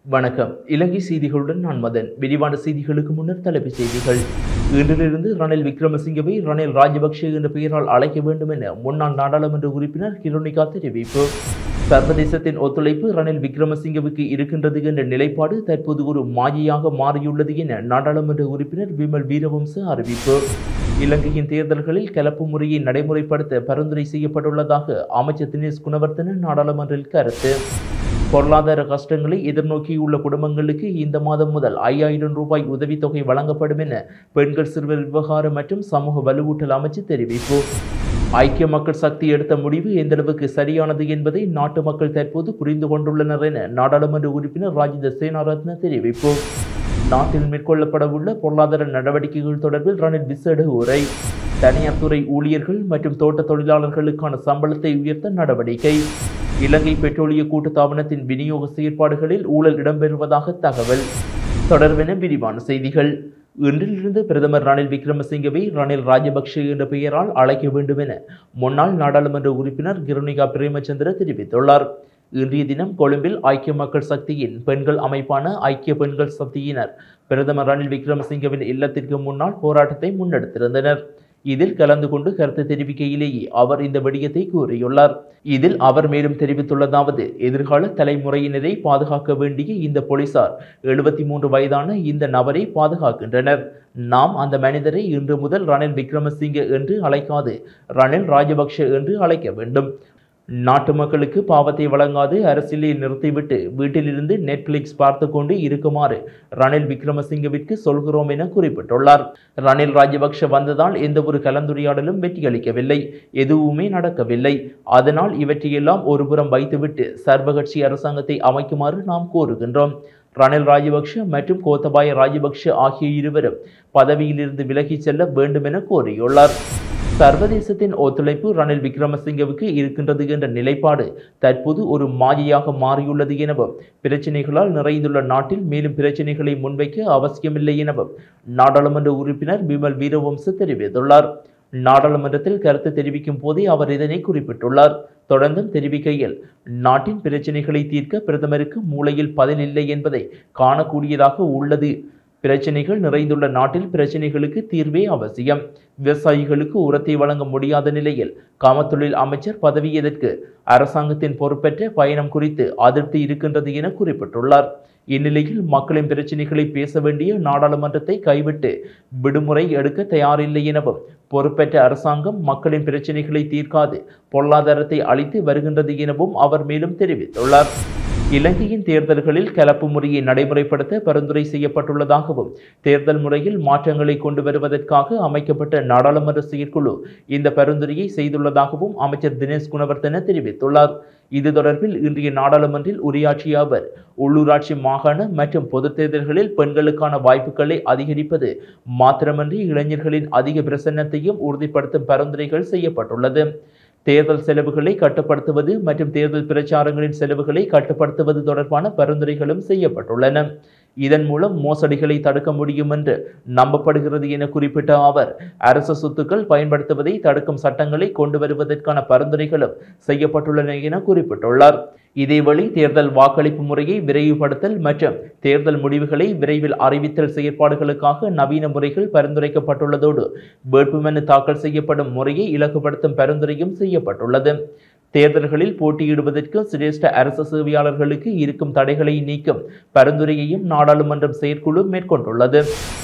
வணக்கம் இலங்கை செய்திகளுடன் நான் மதன் விரிவான செய்திகளுக்கு முன்னர் தலைப்புச் செய்திகள் இன்றிலிருந்து ரணில் விக்ரமசிங்கவை ரணில் ராஜபக்ஷ என்ற பெயரால் அழைக்க வேண்டும் என முன்னாள் நாடாளுமன்ற உறுப்பினர் கிருணிகா தெரிவிப்பு சர்வதேசத்தின் ஒத்துழைப்பு ரணில் விக்ரமசிங்கவுக்கு இருக்கின்றது என்ற நிலைப்பாடு தற்போது ஒரு மாயையாக மாறியுள்ளது என நாடாளுமன்ற உறுப்பினர் விமல் வீரவம்ச அறிவிப்பு இலங்கையின் தேர்தல்களில் கலப்பு முறையை நடைமுறைப்படுத்த பரிந்துரை செய்யப்பட்டுள்ளதாக அமைச்சர் தினேஷ் குணவர்த்தன நாடாளுமன்றில் கருத்து பொருளாதார கஷ்டங்களை எதிர்நோக்கியுள்ள குடும்பங்களுக்கு இந்த மாதம் முதல் ஐயாயிரம் ரூபாய் உதவித்தொகை வழங்கப்படும் என பெண்கள் சிறுவர் விவகாரம் மற்றும் சமூக வலுவூட்டல் அமைச்சு தெரிவிப்பு ஐக்கிய மக்கள் சக்தி எடுத்த முடிவு எந்தளவுக்கு சரியானது என்பதை நாட்டு மக்கள் தற்போது புரிந்து கொண்டுள்ளனர் என நாடாளுமன்ற உறுப்பினர் ராஜித சேனாரத்ன தெரிவிப்பு நாட்டில் மேற்கொள்ளப்படவுள்ள பொருளாதார நடவடிக்கைகள் தொடர்பில் ரணில் விசேட உரை தனியார் துறை ஊழியர்கள் மற்றும் தோட்ட தொழிலாளர்களுக்கான சம்பளத்தை உயர்த்த நடவடிக்கை இலங்கை பெட்ரோலிய கூட்டுத்தாபனத்தின் விநியோக செயற்பாடுகளில் ஊழல் இடம்பெறுவதாக தகவல் தொடர்பென விரிவான செய்திகள் இன்றிலிருந்து பிரதமர் ரணில் விக்ரமசிங்கவை ரணில் ராஜபக்ஷ என்ற பெயரால் அழைக்க வேண்டும் என முன்னாள் நாடாளுமன்ற உறுப்பினர் கிருணிகா பிரேமச்சந்திர தெரிவித்துள்ளார் இன்றைய தினம் கொழும்பில் ஐக்கிய மக்கள் சக்தியின் பெண்கள் அமைப்பான ஐக்கிய பெண்கள் சக்தியினர் பிரதமர் ரணில் விக்ரமசிங்கவின் இல்லத்திற்கு முன்னால் போராட்டத்தை முன்னெடுத்திருந்தனர் இதில் கலந்து கொண்டு கருத்து தெரிவிக்கையிலேயே அவர் இந்த விடயத்தை கூறியுள்ளார் இதில் அவர் மேலும் தெரிவித்துள்ளதாவது எதிர்கால தலைமுறையினரை பாதுகாக்க வேண்டிய இந்த போலீசார் எழுபத்தி மூன்று வயதான இந்த நபரை பாதுகாக்கின்றனர் நாம் அந்த மனிதரை இன்று முதல் ரணில் விக்ரமசிங்க என்று அழைக்காது ரணில் ராஜபக்ஷ என்று அழைக்க வேண்டும் நாட்டு மக்களுக்கு பாவத்தை வழங்காது அரசியலை நிறுத்திவிட்டு வீட்டிலிருந்து நெட்ஃபிளிக்ஸ் பார்த்து கொண்டு இருக்குமாறு ரணில் விக்ரமசிங்கவிற்கு சொல்கிறோம் என குறிப்பிட்டுள்ளார் ரணில் ராஜபக்ஷ வந்ததால் எந்த ஒரு கலந்துரையாடலும் வெற்றியளிக்கவில்லை எதுவுமே நடக்கவில்லை அதனால் இவற்றையெல்லாம் ஒருபுறம் வைத்துவிட்டு சர்வகட்சி அரசாங்கத்தை அமைக்குமாறு நாம் கோருகின்றோம் ரணில் ராஜபக்ஷ மற்றும் கோத்தபாய ராஜபக்ஷ ஆகிய இருவரும் பதவியிலிருந்து விலகிச் செல்ல வேண்டும் என கோரியுள்ளார் சர்வதேசத்தின் ஒத்துழைப்பு ரணில் விக்ரமசிங்கவுக்கு இருக்கின்றது என்ற நிலைப்பாடு தற்போது ஒரு மாயையாக மாறியுள்ளது எனவும் பிரச்சினைகளால் நிறைந்துள்ள நாட்டில் மேலும் பிரச்சினைகளை முன்வைக்க அவசியமில்லை எனவும் நாடாளுமன்ற உறுப்பினர் பிமல் வீரவம்ச தெரிவித்துள்ளார் நாடாளுமன்றத்தில் கருத்து தெரிவிக்கும் போதே அவர் இதனை குறிப்பிட்டுள்ளார் தொடர்ந்தும் தெரிவிக்கையில் நாட்டின் பிரச்சினைகளை தீர்க்க பிரதமருக்கு மூளையில் பதில் இல்லை என்பதை காணக்கூடியதாக உள்ளது பிரச்சனைகள் நிறைந்துள்ள நாட்டில் பிரச்சனைகளுக்கு தீர்வே அவசியம் விவசாயிகளுக்கு உரத்தை வழங்க முடியாத நிலையில் காமத்தொழில் அமைச்சர் பதவி எதற்கு அரசாங்கத்தின் பொறுப்பற்ற பயணம் குறித்து அதிருப்தி இருக்கின்றது என குறிப்பிட்டுள்ளார் இந்நிலையில் மக்களின் பிரச்சனைகளை பேச வேண்டிய நாடாளுமன்றத்தை கைவிட்டு விடுமுறை எடுக்க தயாரில்லை எனவும் பொறுப்பற்ற அரசாங்கம் மக்களின் பிரச்சனைகளை தீர்க்காது பொருளாதாரத்தை அளித்து வருகின்றது எனவும் அவர் மேலும் தெரிவித்துள்ளார் இலங்கையின் தேர்தல்களில் கலப்பு முறையை நடைமுறைப்படுத்த பரிந்துரை செய்யப்பட்டுள்ளதாகவும் தேர்தல் முறையில் மாற்றங்களை கொண்டு வருவதற்காக அமைக்கப்பட்ட நாடாளுமன்ற செயற்குழு இந்த பரிந்துரையை செய்துள்ளதாகவும் அமைச்சர் தினேஷ் குணவர்த்தன தெரிவித்துள்ளார் இது தொடர்பில் இன்றைய நாடாளுமன்றில் உரையாற்றிய அவர் உள்ளூராட்சி மாகாண மற்றும் பொதுத் தேர்தல்களில் பெண்களுக்கான வாய்ப்புகளை அதிகரிப்பது மாத்திரமன்றி இளைஞர்களின் அதிக பிரசன்னத்தையும் உறுதிப்படுத்தும் பரிந்துரைகள் செய்யப்பட்டுள்ளது தேர்தல் செலவுகளை கட்டுப்படுத்துவது மற்றும் தேர்தல் பிரச்சாரங்களின் செலவுகளை கட்டுப்படுத்துவது தொடர்பான பரிந்துரைகளும் செய்யப்பட்டுள்ளன இதன் மூலம் மோசடிகளை தடுக்க முடியும் என்று நம்பப்படுகிறது என குறிப்பிட்ட அவர் அரசு சொத்துக்கள் பயன்படுத்துவதை தடுக்கும் சட்டங்களை கொண்டு வருவதற்கான பரிந்துரைகளும் செய்யப்பட்டுள்ளன என குறிப்பிட்டுள்ளார் இதேவழி தேர்தல் வாக்களிப்பு முறையை விரைவுபடுத்தல் மற்றும் தேர்தல் முடிவுகளை விரைவில் அறிவித்தல் செயற்பாடுகளுக்காக நவீன முறைகள் பரிந்துரைக்கப்பட்டுள்ளதோடு வேட்புமனு தாக்கல் செய்யப்படும் முறையை இலகுபடுத்தும் பரிந்துரையும் செய்யப்பட்டுள்ளது தேர்தல்களில் போட்டியிடுவதற்கு சிரேஷ்ட அரசு சேவையாளர்களுக்கு இருக்கும் தடைகளை நீக்கும் பரிந்துரையையும் நாடாளுமன்றம் செயற்குழு மேற்கொண்டுள்ளது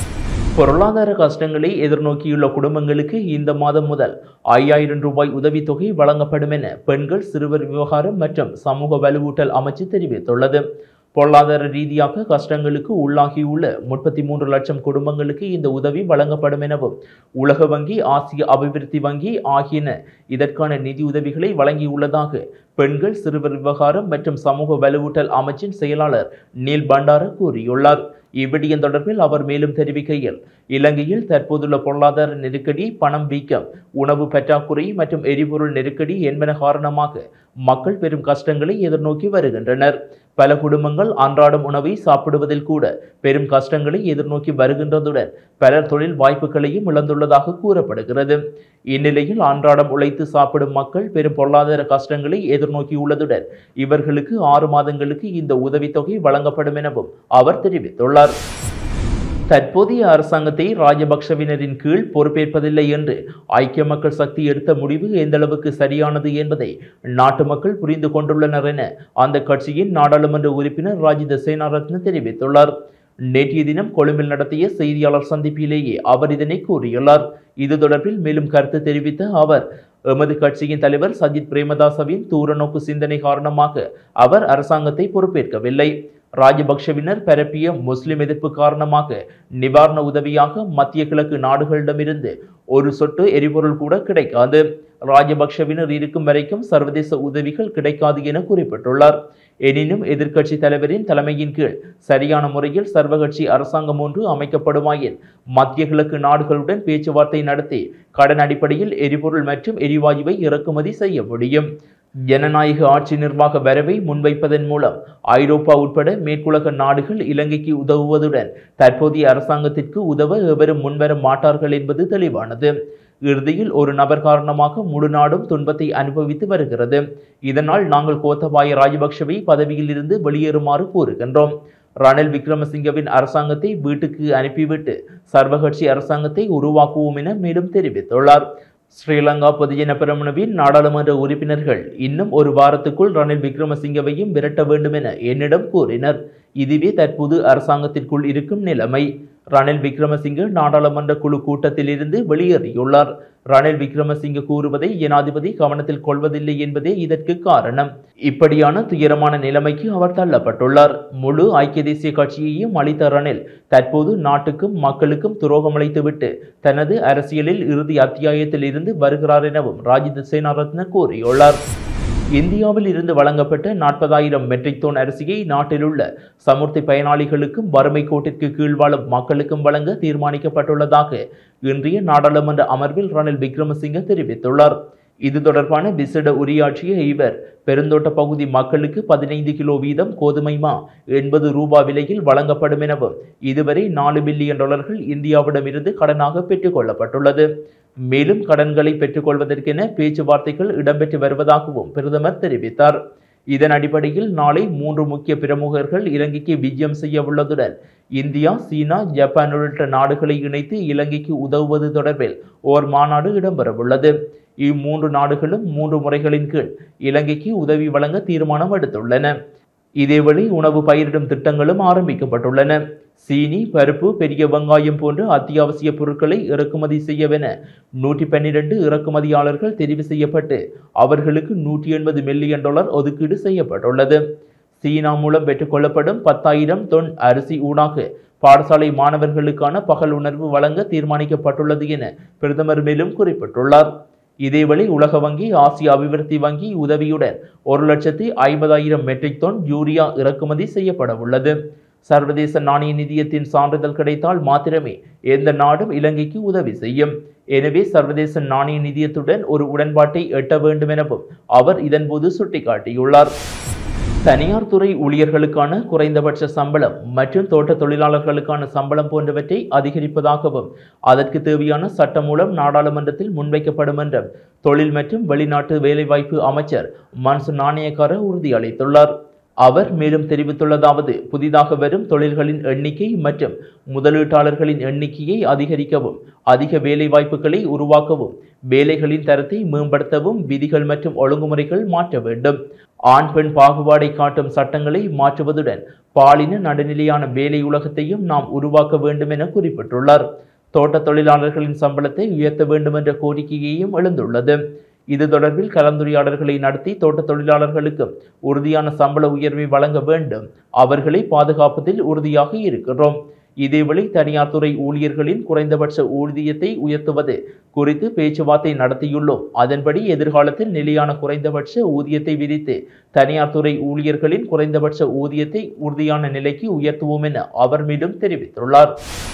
பொருளாதார கஷ்டங்களை எதிர்நோக்கியுள்ள குடும்பங்களுக்கு இந்த மாதம் முதல் ஐயாயிரம் ரூபாய் உதவித்தொகை வழங்கப்படும் என பெண்கள் சிறுவர் விவகாரம் மற்றும் சமூக வலுவூட்டல் அமைச்சு தெரிவித்துள்ளது பொருளாதார ரீதியாக கஷ்டங்களுக்கு உள்ளாகியுள்ள முப்பத்தி மூன்று லட்சம் குடும்பங்களுக்கு இந்த உதவி வழங்கப்படும் எனவும் உலக வங்கி ஆசிய அபிவிருத்தி வங்கி ஆகியன இதற்கான நிதி உதவிகளை வழங்கியுள்ளதாக பெண்கள் சிறுவர் விவகாரம் மற்றும் சமூக வலுவூட்டல் அமைச்சின் செயலாளர் நீல் பண்டார கூறியுள்ளார் இவ்விடயம் தொடர்பில் அவர் மேலும் தெரிவிக்கையில் இலங்கையில் தற்போதுள்ள பொருளாதார நெருக்கடி பணம் வீக்கம் உணவு பற்றாக்குறை மற்றும் எரிபொருள் நெருக்கடி என்பன காரணமாக மக்கள் பெரும் கஷ்டங்களை எதிர்நோக்கி வருகின்றனர் பல குடும்பங்கள் அன்றாடம் உணவை சாப்பிடுவதில் கூட பெரும் கஷ்டங்களை எதிர்நோக்கி வருகின்றதுடன் பலர் தொழில் வாய்ப்புகளையும் இழந்துள்ளதாக கூறப்படுகிறது இந்நிலையில் அன்றாடம் உழைத்து சாப்பிடும் மக்கள் பெரும் பொருளாதார கஷ்டங்களை எதிர்நோக்கியுள்ளதுடன் இவர்களுக்கு ஆறு மாதங்களுக்கு இந்த உதவித்தொகை வழங்கப்படும் எனவும் அவர் தெரிவித்துள்ளார் தற்போதைய அரசாங்கத்தை ராஜபக்ஷவினரின் கீழ் பொறுப்பேற்பதில்லை என்று ஐக்கிய மக்கள் சக்தி எடுத்த முடிவு எந்தளவுக்கு சரியானது என்பதை நாட்டு மக்கள் புரிந்து கொண்டுள்ளனர் என அந்த கட்சியின் நாடாளுமன்ற உறுப்பினர் ராஜித சேனாரத்ன தெரிவித்துள்ளார் நேற்றைய தினம் கொழும்பில் நடத்திய செய்தியாளர் சந்திப்பிலேயே அவர் இதனை கூறியுள்ளார் இது தொடர்பில் மேலும் கருத்து தெரிவித்த அவர் எமது கட்சியின் தலைவர் சஜித் பிரேமதாசவின் தூரநோக்கு சிந்தனை காரணமாக அவர் அரசாங்கத்தை பொறுப்பேற்கவில்லை ராஜபக்ஷவினர் பரப்பிய முஸ்லிம் எதிர்ப்பு காரணமாக நிவாரண உதவியாக மத்திய கிழக்கு நாடுகளிடமிருந்து ஒரு சொட்டு எரிபொருள் கூட கிடைக்காது ராஜபக்ஷவினர் இருக்கும் வரைக்கும் சர்வதேச உதவிகள் கிடைக்காது என குறிப்பிட்டுள்ளார் எனினும் எதிர்க்கட்சி தலைவரின் தலைமையின் கீழ் சரியான முறையில் சர்வகட்சி அரசாங்கம் ஒன்று அமைக்கப்படுமாயின் மத்திய கிழக்கு நாடுகளுடன் பேச்சுவார்த்தை நடத்தி கடன் அடிப்படையில் எரிபொருள் மற்றும் எரிவாயுவை இறக்குமதி செய்ய முடியும் ஜனநாயக ஆட்சி நிர்வாக வரவை முன்வைப்பதன் மூலம் ஐரோப்பா உட்பட மேற்குலக நாடுகள் இலங்கைக்கு உதவுவதுடன் தற்போதைய அரசாங்கத்திற்கு உதவ எவரும் முன்வர மாட்டார்கள் என்பது தெளிவானது இறுதியில் ஒரு நபர் காரணமாக முழு நாடும் துன்பத்தை அனுபவித்து வருகிறது இதனால் நாங்கள் கோத்தபாய ராஜபக்ஷவை பதவியில் இருந்து வெளியேறுமாறு கூறுகின்றோம் ரணில் விக்ரமசிங்கவின் அரசாங்கத்தை வீட்டுக்கு அனுப்பிவிட்டு சர்வகட்சி அரசாங்கத்தை உருவாக்குவோம் என மேலும் தெரிவித்துள்ளார் ஸ்ரீலங்கா பொதுஜன பெரமுனவின் நாடாளுமன்ற உறுப்பினர்கள் இன்னும் ஒரு வாரத்துக்குள் ரணில் விக்ரமசிங்கவையும் விரட்ட வேண்டும் என என்னிடம் கூறினர் இதுவே தற்போது அரசாங்கத்திற்குள் இருக்கும் நிலைமை ரணில் விக்ரமசிங்க நாடாளுமன்ற குழு கூட்டத்திலிருந்து வெளியேறியுள்ளார் ரணில் விக்ரமசிங்க கூறுவதை ஜனாதிபதி கவனத்தில் கொள்வதில்லை என்பதே இதற்கு காரணம் இப்படியான துயரமான நிலைமைக்கு அவர் தள்ளப்பட்டுள்ளார் முழு ஐக்கிய தேசிய கட்சியையும் அளித்த ரணில் தற்போது நாட்டுக்கும் மக்களுக்கும் துரோகம் அளித்துவிட்டு தனது அரசியலில் இறுதி அத்தியாயத்தில் இருந்து வருகிறார் எனவும் ராஜித சேனாரத்ன கூறியுள்ளார் இந்தியாவில் இருந்து வழங்கப்பட்ட நாற்பதாயிரம் மெட்ரிக் டன் அரிசியை நாட்டிலுள்ள சமுர்த்தி பயனாளிகளுக்கும் வறுமை கோட்டிற்கு கீழ் வாழும் மக்களுக்கும் வழங்க தீர்மானிக்கப்பட்டுள்ளதாக இன்றைய நாடாளுமன்ற அமர்வில் ரணில் விக்ரமசிங்க தெரிவித்துள்ளார் இது தொடர்பான விசேட உரையாற்றிய இவர் பெருந்தோட்ட பகுதி மக்களுக்கு பதினைந்து கிலோ வீதம் கோதுமை மா எண்பது ரூபாய் விலையில் வழங்கப்படும் எனவும் இதுவரை நாலு பில்லியன் டாலர்கள் இந்தியாவிடமிருந்து கடனாக பெற்றுக் கொள்ளப்பட்டுள்ளது மேலும் கடன்களை பெற்றுக்கொள்வதற்கென பேச்சுவார்த்தைகள் இடம்பெற்று வருவதாகவும் பிரதமர் தெரிவித்தார் இதன் அடிப்படையில் நாளை மூன்று முக்கிய பிரமுகர்கள் இலங்கைக்கு விஜயம் செய்ய உள்ளதுடன் இந்தியா சீனா ஜப்பான் உள்ளிட்ட நாடுகளை இணைத்து இலங்கைக்கு உதவுவது தொடர்பில் ஓர் மாநாடு இடம்பெறவுள்ளது இம்மூன்று நாடுகளும் மூன்று முறைகளின் கீழ் இலங்கைக்கு உதவி வழங்க தீர்மானம் எடுத்துள்ளன இதேவேளை உணவு பயிரிடும் திட்டங்களும் ஆரம்பிக்கப்பட்டுள்ளன சீனி பருப்பு பெரிய வெங்காயம் போன்ற அத்தியாவசிய பொருட்களை இறக்குமதி செய்யவென நூற்றி பன்னிரண்டு இறக்குமதியாளர்கள் தெரிவு செய்யப்பட்டு அவர்களுக்கு நூற்றி எண்பது மில்லியன் டாலர் ஒதுக்கீடு செய்யப்பட்டுள்ளது சீனா மூலம் பெற்றுக்கொள்ளப்படும் பத்தாயிரம் தொன் அரிசி ஊடாக பாடசாலை மாணவர்களுக்கான பகல் உணர்வு வழங்க தீர்மானிக்கப்பட்டுள்ளது என பிரதமர் மேலும் குறிப்பிட்டுள்ளார் இதேவேளை உலக வங்கி ஆசிய அபிவிருத்தி வங்கி உதவியுடன் ஒரு லட்சத்தி ஐம்பதாயிரம் மெட்ரிக் டன் யூரியா இறக்குமதி செய்யப்பட உள்ளது சர்வதேச நாணய நிதியத்தின் சான்றிதழ் கிடைத்தால் மாத்திரமே எந்த நாடும் இலங்கைக்கு உதவி செய்யும் எனவே சர்வதேச நாணய நிதியத்துடன் ஒரு உடன்பாட்டை எட்ட வேண்டும் எனவும் அவர் இதன்போது சுட்டிக்காட்டியுள்ளார் தனியார் துறை ஊழியர்களுக்கான குறைந்தபட்ச சம்பளம் மற்றும் தோட்ட தொழிலாளர்களுக்கான சம்பளம் போன்றவற்றை அதிகரிப்பதாகவும் அதற்கு தேவையான சட்டம் மூலம் நாடாளுமன்றத்தில் முன்வைக்கப்படும் என்றும் தொழில் மற்றும் வெளிநாட்டு வேலைவாய்ப்பு அமைச்சர் மன்சு நாணயக்கார உறுதியளித்துள்ளார் அவர் மேலும் தெரிவித்துள்ளதாவது புதிதாக வரும் தொழில்களின் எண்ணிக்கை மற்றும் முதலீட்டாளர்களின் எண்ணிக்கையை அதிகரிக்கவும் அதிக வேலைவாய்ப்புகளை உருவாக்கவும் வேலைகளின் தரத்தை மேம்படுத்தவும் விதிகள் மற்றும் ஒழுங்குமுறைகள் மாற்ற வேண்டும் ஆண் பெண் பாகுபாடை காட்டும் சட்டங்களை மாற்றுவதுடன் பாலின நடுநிலையான வேலை உலகத்தையும் நாம் உருவாக்க வேண்டும் என குறிப்பிட்டுள்ளார் தோட்ட தொழிலாளர்களின் சம்பளத்தை உயர்த்த வேண்டும் என்ற கோரிக்கையையும் எழுந்துள்ளது இது தொடர்பில் கலந்துரையாடல்களை நடத்தி தோட்ட தொழிலாளர்களுக்கு உறுதியான சம்பள உயர்வை வழங்க வேண்டும் அவர்களை பாதுகாப்பதில் உறுதியாக இருக்கிறோம் இதேவேளை தனியார் துறை ஊழியர்களின் குறைந்தபட்ச ஊதியத்தை உயர்த்துவது குறித்து பேச்சுவார்த்தை நடத்தியுள்ளோம் அதன்படி எதிர்காலத்தில் நிலையான குறைந்தபட்ச ஊதியத்தை விதித்து தனியார் துறை ஊழியர்களின் குறைந்தபட்ச ஊதியத்தை உறுதியான நிலைக்கு உயர்த்துவோம் என அவர் மீண்டும் தெரிவித்துள்ளார்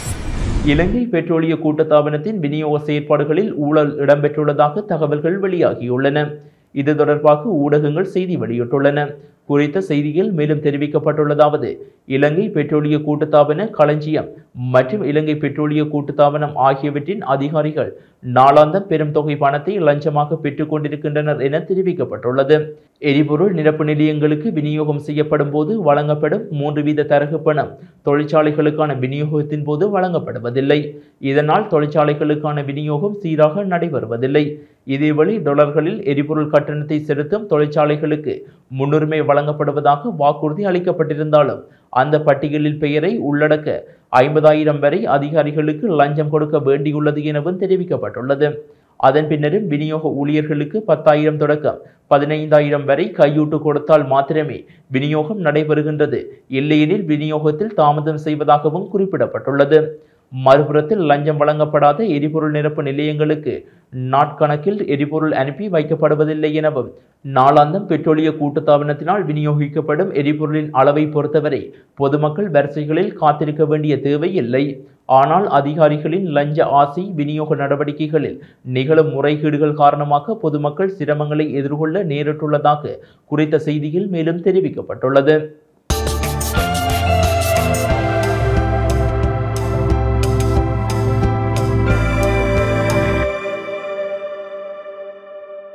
இலங்கை பெட்ரோலிய கூட்டுத்தாபனத்தின் விநியோக செயற்பாடுகளில் ஊழல் இடம்பெற்றுள்ளதாக தகவல்கள் வெளியாகியுள்ளன இது தொடர்பாக ஊடகங்கள் செய்தி வெளியிட்டுள்ளன குறித்த செய்தியில் மேலும் தெரிவிக்கப்பட்டுள்ளதாவது இலங்கை பெட்ரோலிய கூட்டுத்தாபன களஞ்சியம் மற்றும் இலங்கை பெட்ரோலிய கூட்டுத்தாபனம் ஆகியவற்றின் அதிகாரிகள் நாளாந்தம் பெரும் தொகை பணத்தை லஞ்சமாக பெற்றுக் கொண்டிருக்கின்றனர் என தெரிவிக்கப்பட்டுள்ளது எரிபொருள் நிரப்பு நிலையங்களுக்கு விநியோகம் செய்யப்படும் போது வழங்கப்படும் மூன்று வீத தரகு பணம் தொழிற்சாலைகளுக்கான விநியோகத்தின் போது வழங்கப்படுவதில்லை இதனால் தொழிற்சாலைகளுக்கான விநியோகம் சீராக நடைபெறுவதில்லை இதேவழி டாலர்களில் எரிபொருள் கட்டணத்தை செலுத்தும் தொழிற்சாலைகளுக்கு முன்னுரிமை வழங்கப்படுவதாக வாக்குறுதி அளிக்கப்பட்டிருந்தாலும் அந்த பட்டியலில் பெயரை உள்ளடக்க ஐம்பதாயிரம் வரை அதிகாரிகளுக்கு லஞ்சம் கொடுக்க வேண்டியுள்ளது எனவும் தெரிவிக்கப்பட்டுள்ளது அதன் பின்னரும் விநியோக ஊழியர்களுக்கு பத்தாயிரம் தொடக்கம் பதினைந்தாயிரம் வரை கையூட்டு கொடுத்தால் மாத்திரமே விநியோகம் நடைபெறுகின்றது இல்லையெனில் விநியோகத்தில் தாமதம் செய்வதாகவும் குறிப்பிடப்பட்டுள்ளது மறுபுறத்தில் லஞ்சம் வழங்கப்படாத எரிபொருள் நிரப்பு நிலையங்களுக்கு நாட்கணக்கில் எரிபொருள் அனுப்பி வைக்கப்படுவதில்லை எனவும் நாளாந்தம் பெட்ரோலிய கூட்டுத்தாபனத்தினால் விநியோகிக்கப்படும் எரிபொருளின் அளவை பொறுத்தவரை பொதுமக்கள் வரிசைகளில் காத்திருக்க வேண்டிய தேவை இல்லை ஆனால் அதிகாரிகளின் லஞ்ச ஆசை விநியோக நடவடிக்கைகளில் நிகழும் முறைகேடுகள் காரணமாக பொதுமக்கள் சிரமங்களை எதிர்கொள்ள நேரிட்டுள்ளதாக குறித்த செய்தியில் மேலும் தெரிவிக்கப்பட்டுள்ளது